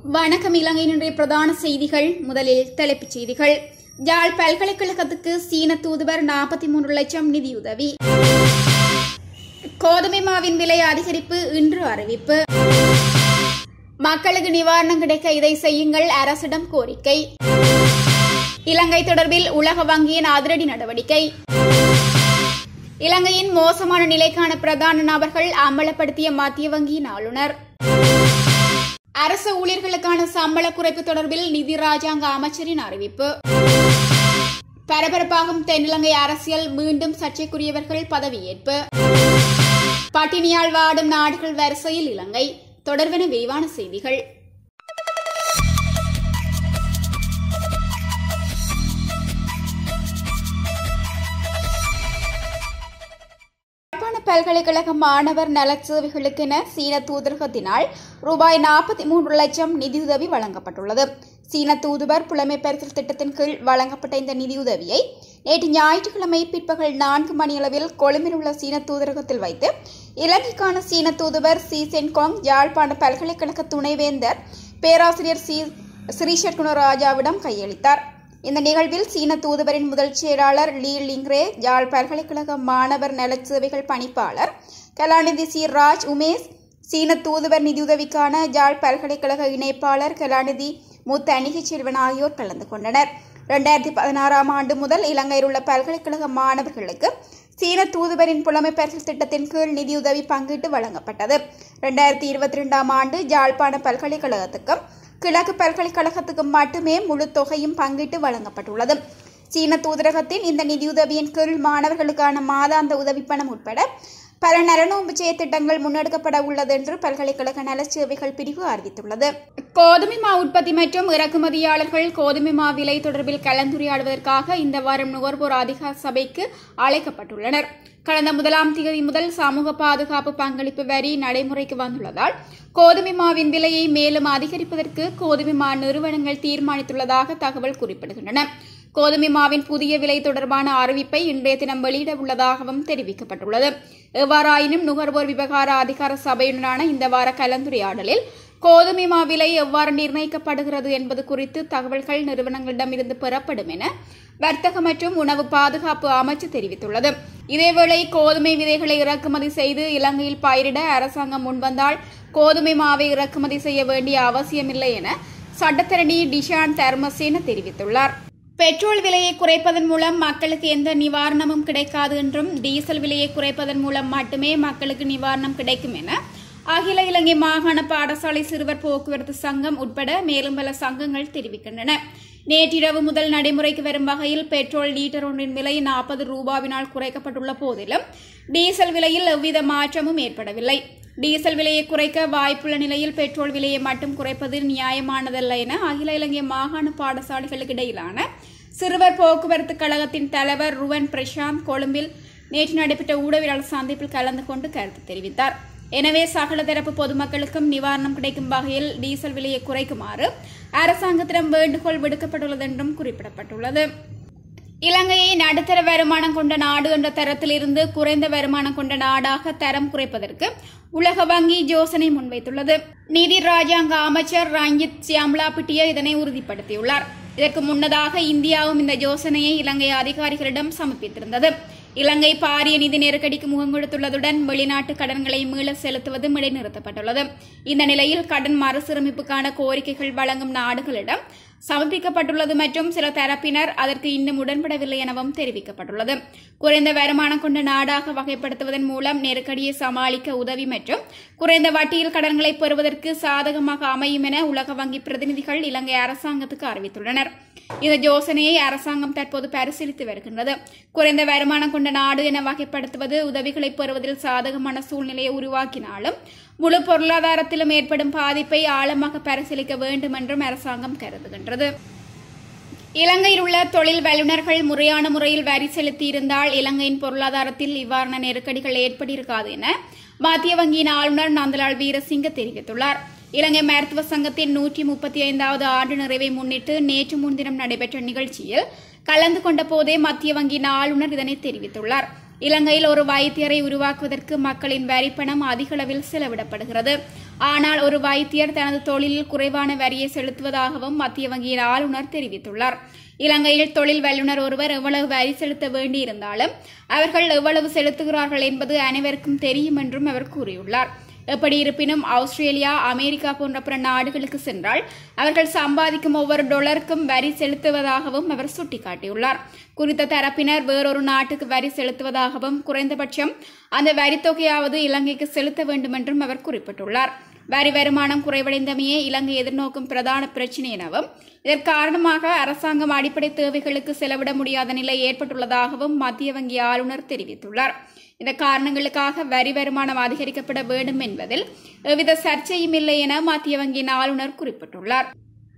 வணக்கம் இலங்கையின் இன்றைய பிரதான செய்திகள் முதலில் தலைப்புச் செய்திகள் யாழ் பல்கலைக்கழகத்துக்கு சீன தூதுவர் நாற்பத்தி மூன்று லட்சம் நிதியுதவி கோதுமை மாவின் விலை அதிகரிப்பு இன்று அறிவிப்பு மக்களுக்கு நிவாரணம் கிடைக்க இதை செய்யுங்கள் அரசிடம் கோரிக்கை இலங்கை தொடர்பில் உலக வங்கியின் அதிரடி நடவடிக்கை இலங்கையின் மோசமான நிலைக்கான பிரதான நபர்கள் அம்பலப்படுத்திய மத்திய வங்கியின் ஆளுநர் அரசு ஊழியர்களுக்கான சம்பள குறைப்பு தொடர்பில் நிதி ராஜாங்க அமைச்சரின் அறிவிப்பு பரபரப்பாகும் தென்னிலங்கை அரசியல் மீண்டும் சர்ச்சைக்குரியவர்கள் பதவியேற்பு பட்டினியால் வாடும் நாடுகள் வரிசையில் இலங்கை தொடர்பென விரிவான செய்திகள் யாழ்ப்பாண பல்கலைக்கழக மாணவர் நலச் சேவைகளுக்கென சீன தூதரகத்தினால் ரூபாய் நாற்பத்தி மூன்று லட்சம் நிதியுதவி வழங்கப்பட்டுள்ளது சீன தூதுவர் புலமை பரிசல் திட்டத்தின் கீழ் வழங்கப்பட்ட இந்த நிதியுதவியை நேற்று ஞாயிற்றுக்கிழமை பிற்பகல் நான்கு மணியளவில் கொழும்பில் உள்ள சீன தூதரகத்தில் வைத்து இலங்கைக்கான சீன தூதுவர் சி சென்காங் யாழ்ப்பாண பல்கலைக்கழக துணைவேந்தர் பேராசிரியர் சி ஸ்ரீஷட் குணராஜாவிடம் கையளித்தார் இந்த நிகழ்வில் சீன தூதுவரின் முதல் செயலாளர் லீ லிங்ரே யாழ் பல்கலைக்கழக மாணவர் நலச் சேவைகள் பணிப்பாளர் கலாநிதி சி ராஜ் உமேஷ் சீன தூதுவர் நிதியுதவிக்கான யாழ் பல்கலைக்கழக இணைப்பாளர் கலாநிதி முத்து அணிகை செல்வன் ஆகியோர் கலந்து கொண்டனர் இரண்டாயிரத்தி பதினாறாம் ஆண்டு முதல் இலங்கையில் உள்ள பல்கலைக்கழக மாணவர்களுக்கு சீன தூதுவரின் புலமை பரிசல் திட்டத்தின் கீழ் நிதியுதவி பங்கீட்டு வழங்கப்பட்டது இரண்டாயிரத்தி இருபத்தி ரெண்டாம் ஆண்டு யாழ்ப்பாண பல்கலைக்கழகத்துக்கும் கிழக்கு பல்கலைக்கழகத்துக்கு மட்டுமே முழு தொகையும் பங்கிட்டு வழங்கப்பட்டுள்ளது சீன தூதரகத்தின் இந்த நிதியுதவியின் கீழ் மாணவர்களுக்கான மாதாந்த உதவிப்பணம் உட்பட பல நலனோம்பு செய்ய திட்டங்கள் முன்னெடுக்கப்பட உள்ளது என்று பல்கலைக்கழக நலச்சேவைகள் பிரிவு அறிவித்துள்ளது கோதுமை மா உற்பத்தி மற்றும் இறக்குமதியாளர்கள் கோதுமை மா விலை தொடர்பில் கலந்துரையாடுவதற்காக இந்த வாரம் நுகர்வோர் அதிகார சபைக்கு அழைக்கப்பட்டுள்ளனர் கடந்த முதலாம் தேதி முதல் சமூக பாதுகாப்பு பங்களிப்பு வரி நடைமுறைக்கு வந்துள்ளதால் கோதுமை மாவின் விலையை மேலும் அதிகரிப்பதற்கு கோதுமை மா நிறுவனங்கள் தீர்மானித்துள்ளதாக தகவல் குறிப்பிடுகின்றன கோதுமை மாவின் புதிய விலை தொடர்பான அறிவிப்பை இன்றைய தினம் வெளியிட உள்ளதாகவும் தெரிவிக்கப்பட்டுள்ளது எவ்வாறாயினும் நுகர்வோர் விவகார அதிகார சபையுடனான இந்த வார கலந்துரையாடலில் கோதுமை மா விலை எவ்வாறு நிர்ணயிக்கப்படுகிறது என்பது குறித்து தகவல்கள் நிறுவனங்களிடமிருந்து பெறப்படும் என வர்த்தக மற்றும் உணவு பாதுகாப்பு அமைச்சு தெரிவித்துள்ளது இதேவேளை கோதுமை விதைகளை இறக்குமதி செய்து இலங்கையில் பயிரிட அரசாங்கம் முன்வந்தால் கோதுமை மாவை இறக்குமதி செய்ய வேண்டிய அவசியமில்லை என சட்டத்தரணி டிஷான் தர்மசேன தெரிவித்துள்ளார் பெட்ரோல் விலையை குறைப்பதன் மூலம் மக்களுக்கு எந்த நிவாரணமும் கிடைக்காது என்றும் டீசல் விலையை குறைப்பதன் மூலம் மட்டுமே மக்களுக்கு நிவாரணம் கிடைக்கும் என அகில இலங்கை மாகாண பாடசாலை சிறுவர் போக்குவரத்து சங்கம் உட்பட மேலும் பல சங்கங்கள் தெரிவிக்கின்றன நேற்றிரவு முதல் நடைமுறைக்கு வரும் வகையில் பெட்ரோல் லீட்டர் ஒன்றின் விலை நாற்பது ரூபாவினால் குறைக்கப்பட்டுள்ள போதிலும் டீசல் விலையில் எவ்வித மாற்றமும் ஏற்படவில்லை டீசல் விலையை குறைக்க வாய்ப்புள்ள நிலையில் பெட்ரோல் விலையை மட்டும் குறைப்பது நியாயமானதல்ல என அகில இலங்கை மாகாண பாடசாலைகளுக்கு இடையிலான சிறுவர் போக்குவரத்து கழகத்தின் தலைவர் ருவன் பிரசாந்த் கொழும்பில் நேற்று நடைபெற்ற ஊடகவியலாளர் சந்திப்பில் கலந்து கொண்டு கருத்து தெரிவித்தார் எனவே சகல தரப்பு பொதுமக்களுக்கும் நிவாரணம் கிடைக்கும் வகையில் டீசல் விலையை குறைக்குமாறு அரசாங்கத்திடம் வேண்டுகோள் விடுக்கப்பட்டுள்ளது என்றும் குறிப்பிடப்பட்டுள்ளது இலங்கையை நடுத்தர வருமானம் கொண்ட நாடு என்ற தரத்திலிருந்து குறைந்த வருமானம் கொண்ட நாடாக தரம் குறைப்பதற்கு உலக வங்கி யோசனை முன்வைத்துள்ளது நிதி ராஜாங்க அமைச்சர் ரஞ்சித் சியாம்லா பிட்டிய இதனை உறுதிப்படுத்தியுள்ளார் இதற்கு முன்னதாக இந்தியாவும் இந்த யோசனையை இலங்கை அதிகாரிகளிடம் சமர்ப்பித்திருந்தது இலங்கை பாரிய நிதி நெருக்கடிக்கு முகம் கொடுத்துள்ளதுடன் வெளிநாட்டு கடன்களை மீள செலுத்துவதும் இடைநிறுத்தப்பட்டுள்ளது இந்த நிலையில் கடன் மறுசீரமைப்புக்கான கோரிக்கைகள் வழங்கும் நாடுகளிடம் சமர்ப்பிக்கப்பட்டுள்ளது மற்றும் சில தரப்பினர் அதற்கு இன்னும் உடன்படவில்லை எனவும் தெரிவிக்கப்பட்டுள்ளது குறைந்த வருமானம் கொண்ட நாடாக வகைப்படுத்துவதன் மூலம் நெருக்கடியை சமாளிக்க உதவி மற்றும் குறைந்த வட்டியில் கடன்களை பெறுவதற்கு சாதகமாக அமையும் என உலக வங்கி பிரதிநிதிகள் இலங்கை அரசாங்கத்துக்கு அறிவித்துள்ளனர் இந்த யோசனையை அரசாங்கம் தற்போது பரிசீலித்து வருகின்றது குறைந்த வருமானம் கொண்ட நாடு என வகைப்படுத்துவது உதவிகளை பெறுவதில் சாதகமான சூழ்நிலையை உருவாக்கினாலும் முழு பொருளாதாரத்திலும் ஏற்படும் பாதிப்பை ஆழமாக பரிசீலிக்க வேண்டும் என்றும் அரசாங்கம் கருதுகின்றது இலங்கையில் உள்ள தொழில் வல்லுநர்கள் முறையான முறையில் வரி செலுத்தியிருந்தால் இலங்கையின் பொருளாதாரத்தில் இவ்வாறான நெருக்கடிகள் ஏற்பட்டிருக்காது என மத்திய வங்கியின் ஆளுநர் நந்தலால் வீரசிங்க தெரிவித்துள்ளார் இலங்கை மருத்துவ சங்கத்தின் நூற்றி முப்பத்தி ஐந்தாவது ஆண்டு நிறைவை முன்னிட்டு நேற்று முன்தினம் நடைபெற்ற நிகழ்ச்சியில் கலந்து கொண்ட போதே மத்திய வங்கியின் ஆளுநர் இதனை தெரிவித்துள்ளார் இலங்கையில் ஒரு வைத்தியரை உருவாக்குவதற்கு மக்களின் வரிப்பணம் அதிக அளவில் செலவிடப்படுகிறது ஆனால் ஒரு வைத்தியர் தனது தொழிலில் குறைவான வரியை செலுத்துவதாகவும் மத்திய வங்கியின் ஆளுநர் தெரிவித்துள்ளார் இலங்கையில் தொழில் வல்லுநர் ஒருவர் எவ்வளவு வரி செலுத்த வேண்டியிருந்தாலும் அவர்கள் எவ்வளவு செலுத்துகிறார்கள் என்பது அனைவருக்கும் தெரியும் என்றும் அவர் கூறியுள்ளார் எப்படி இருப்பினும் ஆஸ்திரேலியா அமெரிக்கா போன்ற பிற நாடுகளுக்கு சென்றால் அவர்கள் சம்பாதிக்கும் ஒவ்வொரு டாலருக்கும் வரி செலுத்துவதாகவும் அவர் சுட்டிக்காட்டியுள்ளார் குறித்த தரப்பினர் வேறொரு நாட்டுக்கு வரி செலுத்துவதாகவும் குறைந்தபட்சம் அந்த வரித்தொகையாவது இலங்கைக்கு செலுத்த வேண்டும் என்றும் அவர் குறிப்பிட்டுள்ளார் வரி வருமானம் குறைவடைந்தமையே இலங்கை எதிர்நோக்கும் பிரதான பிரச்சினை எனவும் இதற்கு காரணமாக அரசாங்கம் அடிப்படை தேவைகளுக்கு செலவிட முடியாத நிலை ஏற்பட்டுள்ளதாகவும் மத்திய வங்கி ஆளுநர் தெரிவித்துள்ளார் இந்த காரணங்களுக்காக வரி வருமானம் அதிகரிக்கப்பட வேண்டும் என்பதில் எவ்வித சர்ச்சையும் இல்லை என மத்திய வங்கியின் ஆளுநர் குறிப்பிட்டுள்ளார்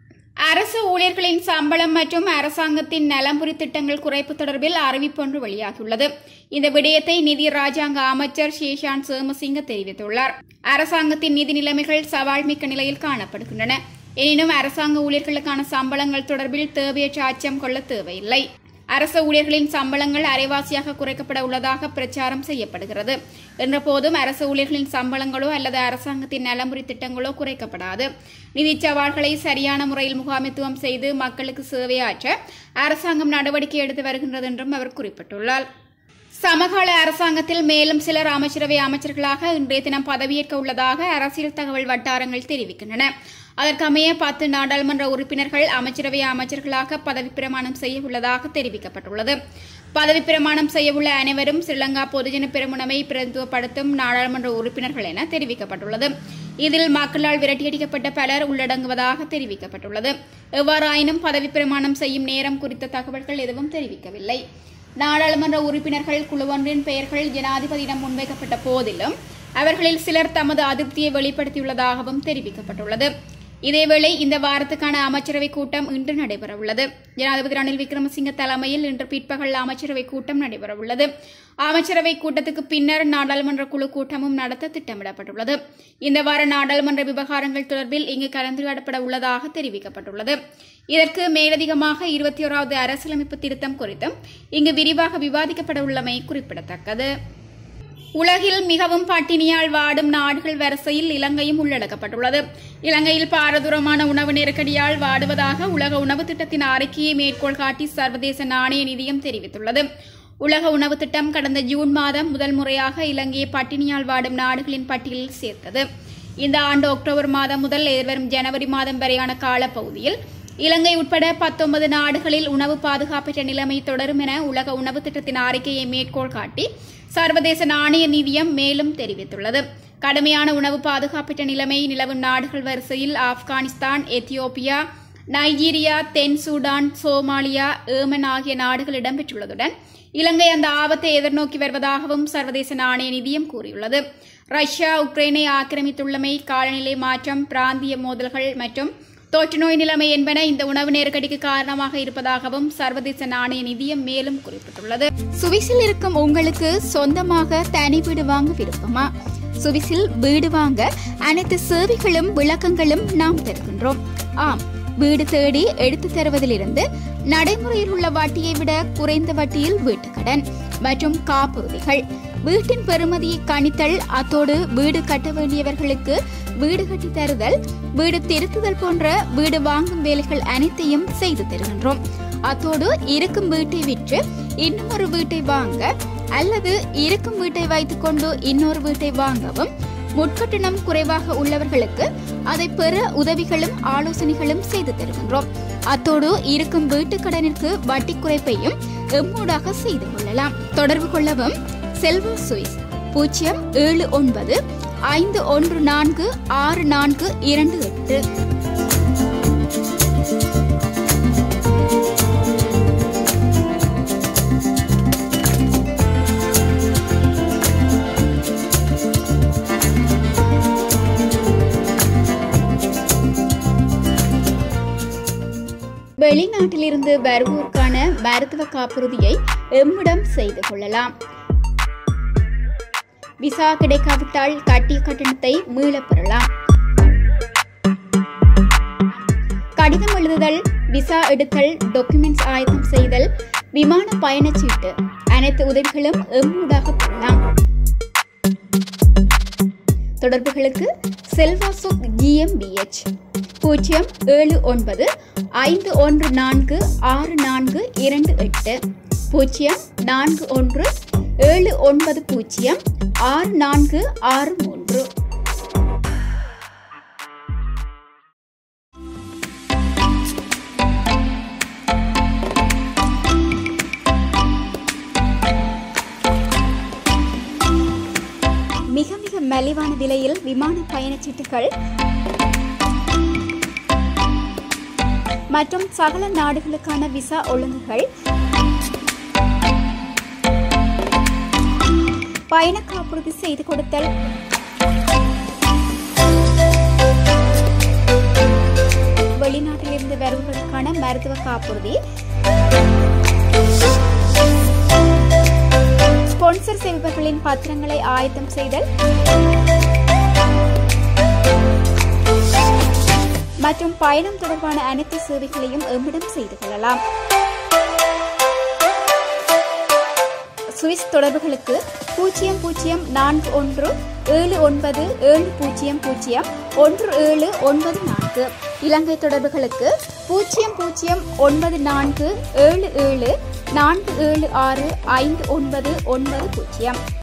அரசு ஊழியர்களின் சம்பளம் மற்றும் அரசாங்கத்தின் நலம்புரி திட்டங்கள் குறைப்பு தொடர்பில் அறிவிப்பொன்று வெளியாகியுள்ளது இந்த விடயத்தை நிதி ராஜாங்க அமைச்சர் ஷேஷான் சேமசிங்க தெரிவித்துள்ளார் அரசாங்கத்தின் நிதி நிலைமைகள் சவால் மிக்க நிலையில் காணப்படுகின்றன எனினும் அரசாங்க ஊழியர்களுக்கான சம்பளங்கள் தொடர்பில் தேவையற்ற அச்சம் கொள்ள தேவையில்லை அரசு ஊழியர்களின் சம்பளங்கள் அரைவாசியாக குறைக்கப்பட உள்ளதாக பிரச்சாரம் செய்யப்படுகிறது என்ற போதும் அரசு ஊழியர்களின் சம்பளங்களோ அல்லது அரசாங்கத்தின் நலமுறை திட்டங்களோ குறைக்கப்படாது நிதி சவால்களை சரியான முறையில் முகாமித்துவம் செய்து மக்களுக்கு சேவையாற்ற அரசாங்கம் நடவடிக்கை எடுத்து வருகின்றது என்றும் அவர் குறிப்பிட்டுள்ளார் சமகால அரசாங்கத்தில் மேலும் சிலர் அமைச்சரவை அமைச்சர்களாக இன்றைய தினம் பதவியேற்க உள்ளதாக அரசியல் தகவல் வட்டாரங்கள் தெரிவிக்கின்றன அதற்கமைய பத்து நாடாளுமன்ற உறுப்பினர்கள் அமைச்சரவை அமைச்சர்களாக பதவி பிரமாணம் செய்ய உள்ளதாக தெரிவிக்கப்பட்டுள்ளது பதவி பிரமாணம் செய்யவுள்ள அனைவரும் ஸ்ரீலங்கா பொதுஜன பெருமுனமை பிரதித்துவப்படுத்தும் நாடாளுமன்ற உறுப்பினர்கள் என தெரிவிக்கப்பட்டுள்ளது இதில் மக்களால் விரட்டியடிக்கப்பட்ட பலர் உள்ளடங்குவதாக தெரிவிக்கப்பட்டுள்ளது எவ்வாறாயினும் பதவி பிரமாணம் செய்யும் நேரம் குறித்த தகவல்கள் எதுவும் தெரிவிக்கவில்லை நாடாளுமன்ற உறுப்பினர்கள் குழுவொன்றின் பெயர்கள் ஜனாதிபதியிடம் முன்வைக்கப்பட்ட போதிலும் அவர்களில் சிலர் தமது அதிருப்தியை வெளிப்படுத்தியுள்ளதாகவும் தெரிவிக்கப்பட்டுள்ளது இதேவேளை இந்த வாரத்துக்கான அமைச்சரவை கூட்டம் இன்று நடைபெறவுள்ளது ஜனாதிபதி ரணில் விக்ரமசிங்க தலைமையில் இன்று பிற்பகல் அமைச்சரவை கூட்டம் நடைபெறவுள்ளது அமைச்சரவை கூட்டத்துக்கு பின்னர் நாடாளுமன்ற குழு கூட்டமும் நடத்த திட்டமிடப்பட்டுள்ளது இந்த வார நாடாளுமன்ற விவகாரங்கள் தொடர்பில் இங்கு கலந்துரையாடப்பட உள்ளதாக தெரிவிக்கப்பட்டுள்ளது இதற்கு மேலதிகமாக இருபத்தி ஓராவது அரசியலமைப்பு திருத்தம் குறித்தும் இங்கு விரிவாக விவாதிக்கப்பட உள்ளமை குறிப்பிடத்தக்கது உலகில் மிகவும் பட்டினியால் வாடும் நாடுகள் வரிசையில் இலங்கையும் உள்ளடக்கப்பட்டுள்ளது இலங்கையில் பாரதூரமான உணவு நெருக்கடியால் வாடுவதாக உலக உணவு திட்டத்தின் அறிக்கையை மேற்கோள் காட்டி சர்வதேச நாணய நிதியம் தெரிவித்துள்ளது உலக உணவு திட்டம் கடந்த ஜூன் மாதம் முதல் முறையாக இலங்கையை பட்டினியால் வாடும் நாடுகளின் பட்டியலில் சேர்த்தது இந்த ஆண்டு அக்டோபர் மாதம் முதல் எதிர்வரும் ஜனவரி மாதம் வரையான காலப்பகுதியில் இலங்கை உட்பட பத்தொன்பது நாடுகளில் உணவு பாதுகாப்பற்ற நிலைமை தொடரும் என உலக உணவு திட்டத்தின் அறிக்கையை மேற்கோள் காட்டி சர்வதேச நாணய நிதியம் மேலும் தெரிவித்துள்ளது கடுமையான உணவு பாதுகாப்பற்ற நிலைமை நிலவும் நாடுகள் வரிசையில் ஆப்கானிஸ்தான் எத்தியோப்பியா நைஜீரியா தென் சூடான் சோமாலியா ஏமன் ஆகிய நாடுகள் இடம்பெற்றுள்ளதுடன் இலங்கை அந்த ஆபத்தை எதிர்நோக்கி வருவதாகவும் சர்வதேச நாணய நிதியம் கூறியுள்ளது ரஷ்யா உக்ரைனை ஆக்கிரமித்துள்ளமை காலநிலை மாற்றம் பிராந்திய மோதல்கள் மற்றும் தொற்றுநோய் நிலைமை என்பன இந்த உணவு நெருக்கடிக்கு காரணமாக இருப்பதாகவும் சர்வதேச நாணய நிதியம் மேலும் குறிப்பிட்டுள்ளது சுவிஸில் இருக்கும் உங்களுக்கு சொந்தமாக தனி வீடு வாங்க விருப்பமா சுவிஸில் வீடு வாங்க அனைத்து சேவைகளும் விளக்கங்களும் நாம் தருகின்றோம் ஆம் வீடு தேடி எடுத்து தருவதிலிருந்து நடைமுறையில் உள்ள வட்டியை விட குறைந்த வட்டியில் வீட்டுக்கடன் மற்றும் காப்புறுதிகள் வீட்டின் பெறுமதியை கணித்தல் அத்தோடு வீடு கட்ட வேண்டியவர்களுக்கு வீடு கட்டி தருதல் வீடு திருத்துதல் போன்ற வீடு வாங்கும் வேலைகள் அனைத்தையும் செய்து தருகின்றோம் அத்தோடு இருக்கும் வீட்டை விற்று இன்னொரு வீட்டை வாங்க அல்லது இருக்கும் வீட்டை வைத்துக்கொண்டு இன்னொரு வீட்டை வாங்கவும் முட்கட்டணம் குறைவாக உள்ளவர்களுக்கு அதை பெற உதவிகளும் ஆலோசனைகளும் செய்து தருகின்றோம் அத்தோடு இருக்கும் வீட்டு கடனிற்கு வட்டி குறைப்பையும் எம்மூடாக செய்து கொள்ளலாம் தொடர்பு கொள்ளவும் செல்வா சுவிஸ் பூஜ்ஜியம் ஏழு ஒன்பது ஐந்து ஒன்று நான்கு ஆறு நான்கு இரண்டு எட்டு வெளிநாட்டிலிருந்து வருவோருக்கான மருத்துவ காப்புறுதியை எம்மிடம் செய்து கொள்ளலாம் விசா கிடைக்காவிட்டால் கட்டிய கட்டணத்தை மீளப் பெறலாம் கடிதம் எழுதுதல் விசா எடுத்தல் டாக்குமெண்ட்ஸ் ஆயத்தம் செய்தல் விமான பயணச்சீட்டு அனைத்து உதவிகளும் எம்மூடாக பெறலாம் தொடர்புகளுக்கு செல்வாசு ஜிஎம்பிஎச் பூஜ்ஜியம் ஏழு ஒன்பது ஐந்து ஒன்று நான்கு ஆறு நான்கு இரண்டு எட்டு பூஜ்ஜியம் நான்கு ஒன்று ஏழு ஒன்பது பூஜ்ஜியம் ஆறு நான்கு ஆறு மூன்று மிக மிக மலிவான விலையில் விமான பயணச்சீட்டுகள் மற்றும் சகல நாடுகளுக்கான விசா ஒழுங்குகள் பயண காப்புறுதி செய்து கொடுத்தல் வெளிநாட்டிலிருந்து வருபவர்களுக்கான மருத்துவ காப்புறுதி ஸ்பான்சர் செய்பவர்களின் பத்திரங்களை ஆயத்தம் செய்தல் மற்றும் பயணம் தொடர்பான அனைத்து சேவைகளையும் எம்மிடம் செய்து கொள்ளலாம் சுவிஸ் தொடர்புகளுக்கு பூஜ்ஜியம் பூஜ்ஜியம் நான்கு ஒன்று ஏழு ஒன்பது ஏழு பூஜ்ஜியம் பூஜ்ஜியம் ஒன்று ஏழு ஒன்பது நான்கு இலங்கை தொடர்புகளுக்கு பூஜ்ஜியம் பூஜ்ஜியம் ஒன்பது நான்கு ஏழு ஏழு நான்கு ஏழு ஆறு ஐந்து ஒன்பது ஒன்பது பூஜ்ஜியம்